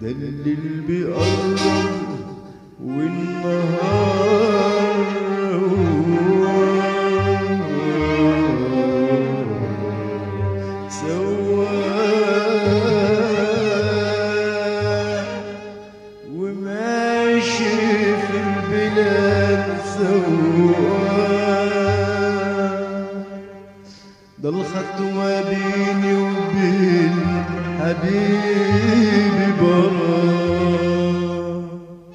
ده الليل بيقرب والنهار سوا وماشي في البلاد سوا ده الخط ما بيني وبين حبيبي برا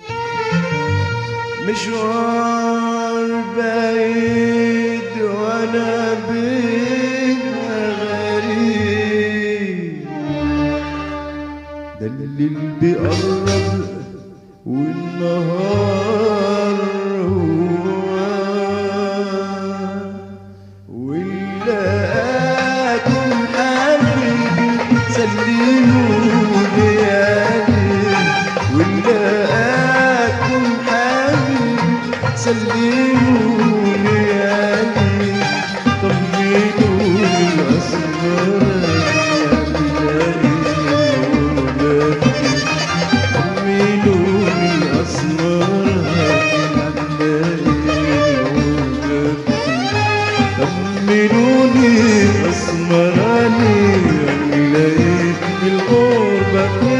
مشوار بعيد وانا بينا غريب ده الليل بيقرب والنهار هو ولاكم حبيبي سلموا ليالي ولاكم حبيبي سلموا ليالي طمنوا الأسرار طمنوني أسرار طمنوني أسمراني ألاقي الغربة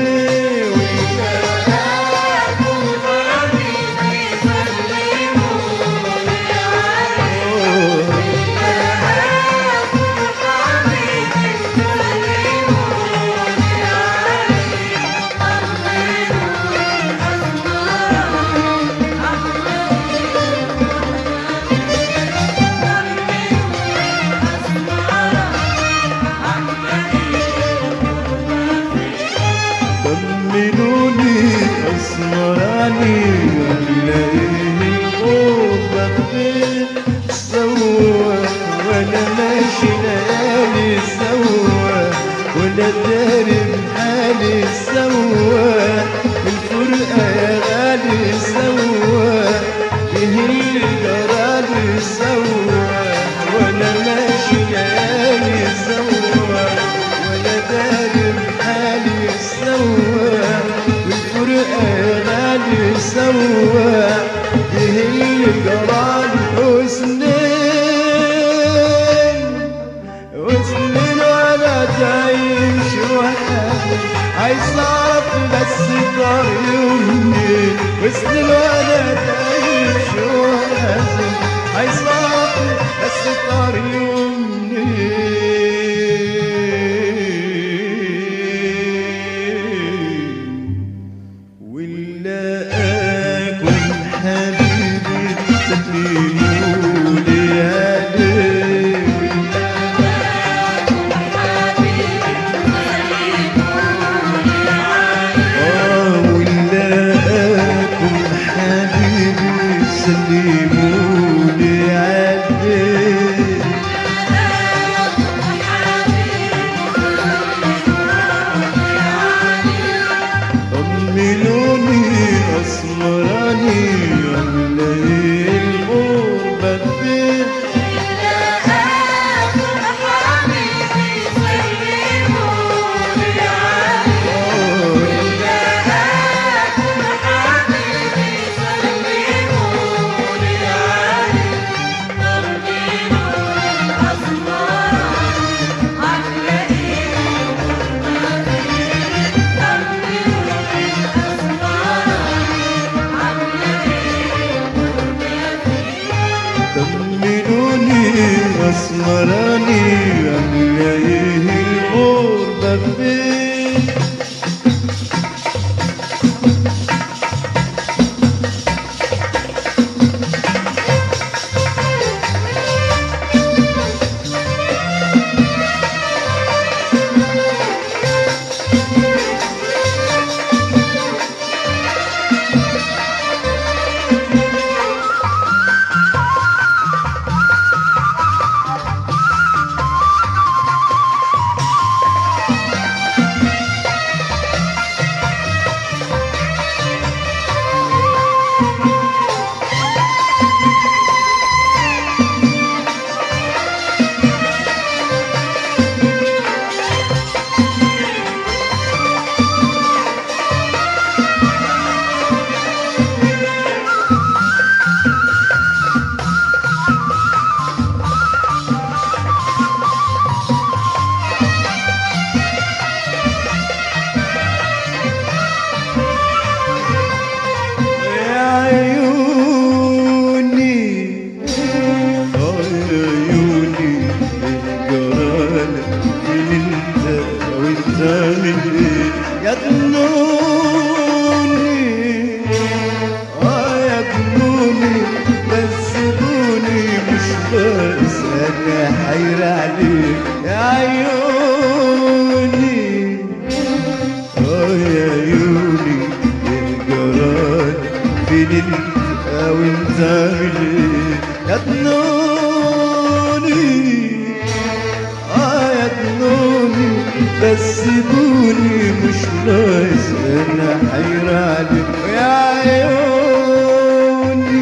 طمنوني أسمراني ألاقي الغربة فين سوا وأنا ماشي ليالي سوا وأنا داري بحالي سوا الفرقة يا غالي سوا إيه اللي جرالي سوا وأنا ماشي ليالي سوا وأنا داري بحالي سوا والفرقة يا غالي سوا إيه اللي جرالي وسنين وسنين وانا تعيش وحدي عايز اعرف بس طريقي منين وسنين وانا تعيش وحدي عايز اعرف بس طريقي منين ولا اكون حبيبي سلموا لي عليك آه ولا أكون حبيبي سلموني عليك جنوني اه يا جنوني بس جنوني مش بس انا حير عليك يا عيوني اه يا عيوني الجراد فين انت او انت عامل ايه يا جنوني اه يا جنوني بس سيبوني مش ناقص انا حير عليك يا عيوني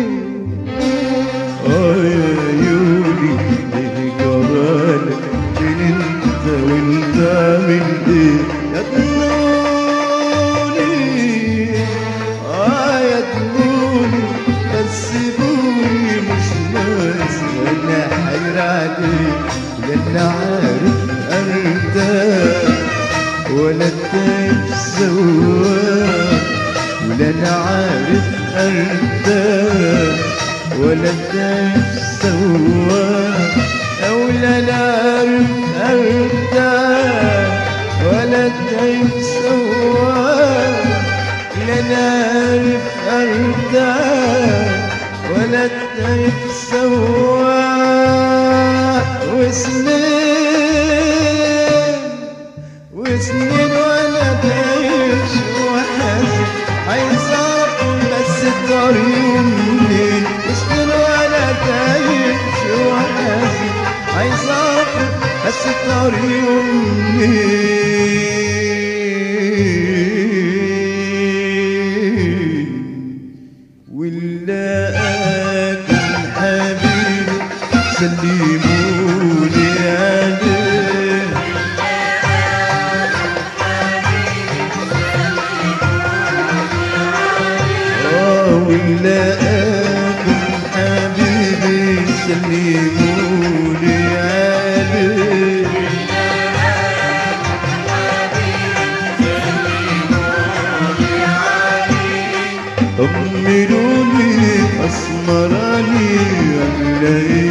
اه يا عيوني ايه جرالك فين انت وانت عامل ايه يا جنوني اه يا جنوني بس سيبوني مش ناقص انا حير عليك لا انا عارف ارتاح ولا التاج سواق ولا انا عارف ارتاح ولا التاج سواق ولا انا عارف ارتاح ولا التاج سواق لا انا عارف ارتاح ولا التاج سواق وسنين وسنين ولا تعيش وحاسب عايز اعرف بس الطريق منين وسنين ولا تعيش وحاسب عايز اعرف بس الطريق منين ولا اكل حبيبي سلموني عليه آه ولا اكل حبيبي سلموني عليه طمنوني اسمراني ولا ايه